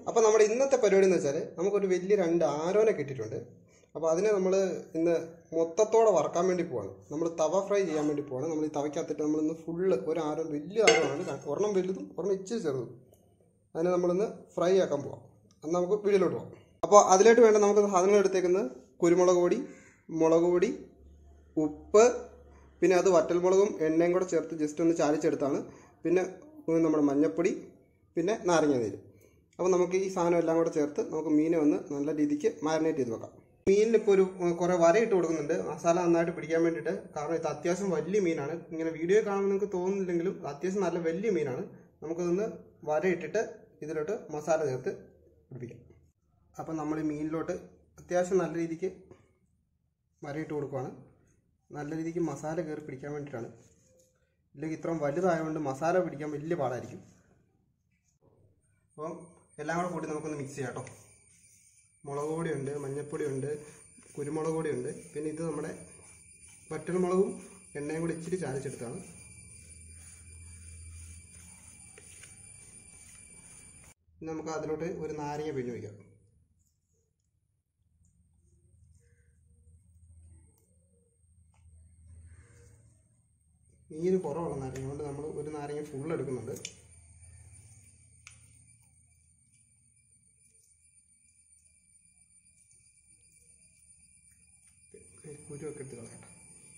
അപ്പോൾ നമ്മുടെ ഇന്നത്തെ പരിപാടി എന്ന് വെച്ചാൽ നമുക്കൊരു വലിയ രണ്ട് ആരോനെ കിട്ടിയിട്ടുണ്ട് അപ്പോൾ അതിനെ നമ്മൾ ഇന്ന് മൊത്തത്തോടെ വറക്കാൻ വേണ്ടി പോവാണ് നമ്മൾ തവ ഫ്രൈ ചെയ്യാൻ വേണ്ടി പോവാണ് നമ്മൾ ഈ തവയ്ക്കകത്തിട്ട് നമ്മൾ ഇന്ന് ഫുള്ള് ഒരു ആരോ വലിയ ആരോനാണ് ഒരെണ്ണം വലുതും ഒരെണ്ണം ഇച്ചിരി ചെറുതും അതിനെ നമ്മളിന്ന് ഫ്രൈ ആക്കാൻ പോവാം എന്നാൽ നമുക്ക് വീഡിയോയിലോട്ട് പോകാം അപ്പോൾ അതിലോട്ട് വേണ്ട നമുക്ക് സാധനങ്ങൾ എടുത്തേക്കുന്നത് കുരുമുളക് പൊടി മുളക് പൊടി ഉപ്പ് പിന്നെ അത് വറ്റൽമുളകും എണ്ണയും കൂടെ ചേർത്ത് ജസ്റ്റ് ഒന്ന് ചാലിച്ചെടുത്താണ് പിന്നെ നമ്മുടെ മഞ്ഞൾപ്പൊടി പിന്നെ നാരങ്ങ നീര് അപ്പോൾ നമുക്ക് ഈ സാധനം എല്ലാം കൂടെ ചേർത്ത് നമുക്ക് മീനെ ഒന്ന് നല്ല രീതിക്ക് മാരിനേറ്റ് ചെയ്ത് വെക്കാം മീനിന് ഇപ്പോൾ ഒരു ഉം, കുറേ വരയിട്ട് കൊടുക്കുന്നുണ്ട് മസാല നന്നായിട്ട് പിടിക്കാൻ വേണ്ടിയിട്ട് കാരണം ഇത് അത്യാവശ്യം വലിയ മീനാണ് ഇങ്ങനെ വീഡിയോ കാണുമ്പോൾ നിങ്ങൾക്ക് തോന്നുന്നില്ലെങ്കിലും ഇത് അത്യാവശ്യം നല്ല വലിയ മീനാണ് നമുക്കതൊന്ന് വരയിട്ടിട്ട് ഇതിലോട്ട് മസാല ചേർത്ത് പിടിപ്പിക്കാം അപ്പം നമ്മൾ ഈ മീനിലോട്ട് അത്യാവശ്യം നല്ല രീതിക്ക് വരയിട്ട് കൊടുക്കുവാണ് നല്ല രീതിക്ക് മസാല കയറി പിടിക്കാൻ വേണ്ടിയിട്ടാണ് ഇല്ലെങ്കിൽ ഇത്രയും വലുതായതുകൊണ്ട് മസാല പിടിക്കാൻ വലിയ പാടായിരിക്കും അപ്പം എല്ലാം കൂടെ കൂട്ടി നമുക്കൊന്ന് മിക്സ് ചെയ്യാം കേട്ടോ മുളക് പൊടിയുണ്ട് മഞ്ഞൾപ്പൊടിയുണ്ട് കുരുമുളക് പൊടിയുണ്ട് പിന്നെ ഇത് നമ്മുടെ വറ്റൽമുളകും എണ്ണയും കൂടി ഇച്ചിരി ചാലിച്ചെടുത്താണ് ഇനി നമുക്ക് അതിലോട്ട് ഒരു നാരങ്ങ പിഴിഞ്ഞ് വയ്ക്കാം നീര് കുറവുള്ള നാരങ്ങ കൊണ്ട് നമ്മൾ ഒരു നാരങ്ങ ഫുൾ എടുക്കുന്നുണ്ട് കുരുവൊക്കെ എടുത്ത് കളയട്ടെ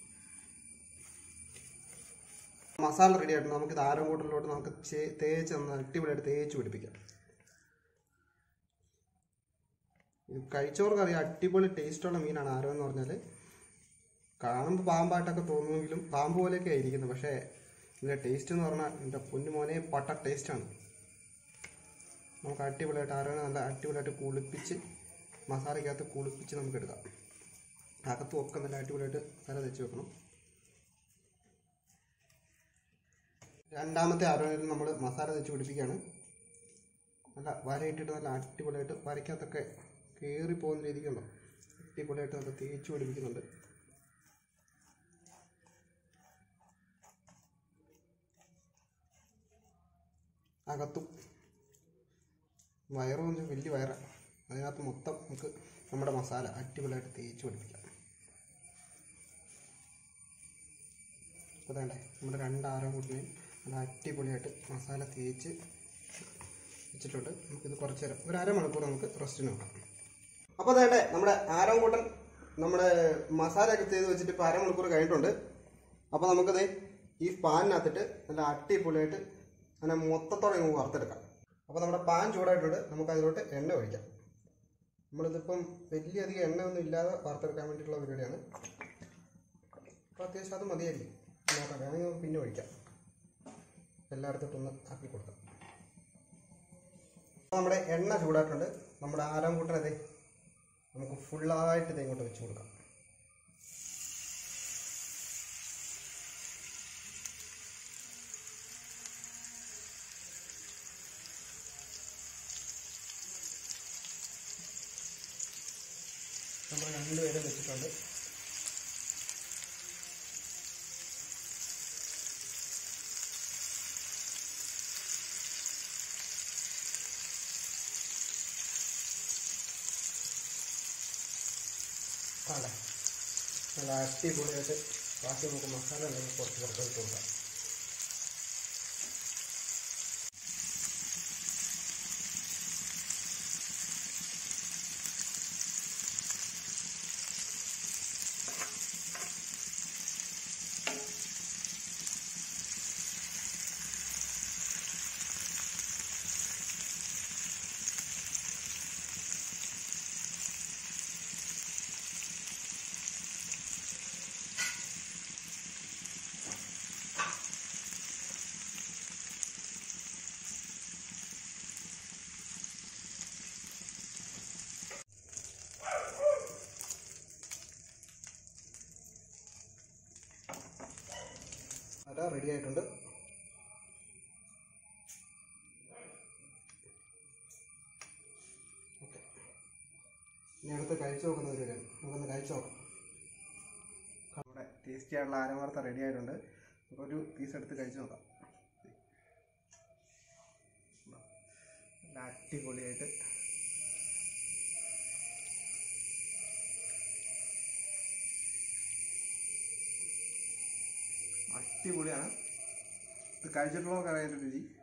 മസാല റെഡി ആയിട്ടുണ്ട് നമുക്ക് ഇത് ആരം കൂട്ടലിലോട്ട് നമുക്ക് ചേ- തേച്ച് ഒന്ന് അടിപൊളിയായിട്ട് തേച്ച് പിടിപ്പിക്കാം ഇത് കഴിച്ചവർക്ക് അറിയാം അടിപൊളി ടേസ്റ്റുള്ള മീനാണ് ആരോ എന്ന് പറഞ്ഞാൽ കാണുമ്പോൾ പാമ്പായിട്ടൊക്കെ തോന്നുമെങ്കിലും പാമ്പ് പോലെയൊക്കെ ആയിരിക്കുന്നത് പക്ഷേ ഇതിൻ്റെ ടേസ്റ്റ് എന്ന് പറഞ്ഞാൽ എൻ്റെ പൊന്നുമോനെ പട്ട ടേസ്റ്റാണ് നമുക്ക് അടിപൊളിയായിട്ട് ആരോനെ നല്ല അടിപൊളിയായിട്ട് കുളിപ്പിച്ച് മസാലയ്ക്കകത്ത് കുളിപ്പിച്ച് നമുക്ക് എടുക്കാം അകത്തും ഒക്കെ നല്ല അടിപൊളിയായിട്ട് മസാല തെച്ച് വെക്കണം രണ്ടാമത്തെ ആരോനിൽ നമ്മൾ മസാല തെച്ച് പിടിപ്പിക്കുകയാണ് നല്ല വരയിട്ടിട്ട് നല്ല അടിപൊളിയായിട്ട് വരയ്ക്കകത്തൊക്കെ കയറി പോകുന്ന രീതിക്കുണ്ടോ അടിപൊളിയായിട്ട് നല്ല തേച്ച് പിടിപ്പിക്കുന്നുണ്ട് അകത്തും വയറും എന്ന് വെച്ചാൽ വലിയ വയറാണ് അതിനകത്ത് മൊത്തം നമുക്ക് നമ്മുടെ മസാല അടിപൊളിയായിട്ട് തേച്ച് പിടിപ്പിക്കാം അപ്പോൾ വേണ്ടേ നമ്മുടെ രണ്ടാരം കൂട്ടിനെയും നല്ല അടിപൊളിയായിട്ട് മസാല തേച്ച് വെച്ചിട്ടുണ്ട് നമുക്കിത് കുറച്ച് നേരം ഒരു അരമണിക്കൂർ നമുക്ക് റെസ്റ്റിന് വെക്കാം അപ്പോൾ അതേട്ടെ നമ്മുടെ ആരം കൂട്ടൻ നമ്മുടെ മസാലയൊക്കെ ചെയ്ത് വെച്ചിട്ട് ഇപ്പോൾ അരമണിക്കൂർ കഴിഞ്ഞിട്ടുണ്ട് അപ്പോൾ നമുക്കത് ഈ പാനിനകത്തിട്ട് നല്ല അടിപൊളിയായിട്ട് അങ്ങനെ മൊത്തത്തോടെ നമുക്ക് വറുത്തെടുക്കാം അപ്പോൾ നമ്മുടെ പാൻ ചൂടായിട്ടുണ്ട് നമുക്ക് അതിലോട്ട് എണ്ണ ഒഴിക്കാം നമ്മളിതിപ്പം വലിയ അധികം എണ്ണയൊന്നും ഇല്ലാതെ വറുത്തെടുക്കാൻ വേണ്ടിയിട്ടുള്ള പരിപാടിയാണ് അപ്പോൾ അത്യാവശ്യം അത് മതിയായിരിക്കും നോക്കാം വേണമെങ്കിൽ നമുക്ക് പിന്നെ ഒഴിക്കാം എല്ലായിടത്തോട്ടൊന്ന് ആക്കി കൊടുക്കാം അപ്പോൾ നമ്മുടെ എണ്ണ ചൂടായിട്ടുണ്ട് നമ്മുടെ ആരം കൂട്ടനതേ നമുക്ക് ഫുള്ളായിട്ട് ഇത് ഇങ്ങോട്ട് വെച്ച് കൊടുക്കാം നമ്മൾ രണ്ടുപേരും വെച്ചിട്ടുണ്ട് അതെ നല്ല അടിപൊളിയായിട്ട് ബാക്കി നമുക്ക് മസാല ഉണ്ടെങ്കിൽ കുറച്ച് പുറത്ത് ഇട്ട് കൊടുക്കാം അര റെഡി ആയിട്ടുണ്ട് ഓക്കെ ഇനി അടുത്ത് കഴിച്ചു നോക്കുന്ന പരിപാടിയാണ് നമുക്കൊന്ന് കഴിച്ചു നോക്കാം നമ്മുടെ ടേസ്റ്റി ആയിട്ടുള്ള ആരം വാർത്ത റെഡി ആയിട്ടുണ്ട് ഒരു പീസ് എടുത്ത് കഴിച്ചു നോക്കാം അടിപൊളിയായിട്ട് അടിപൊളിയാണ് ഇത് കഴിച്ചിട്ടുള്ളവർക്ക് അറിയാൻ രുചി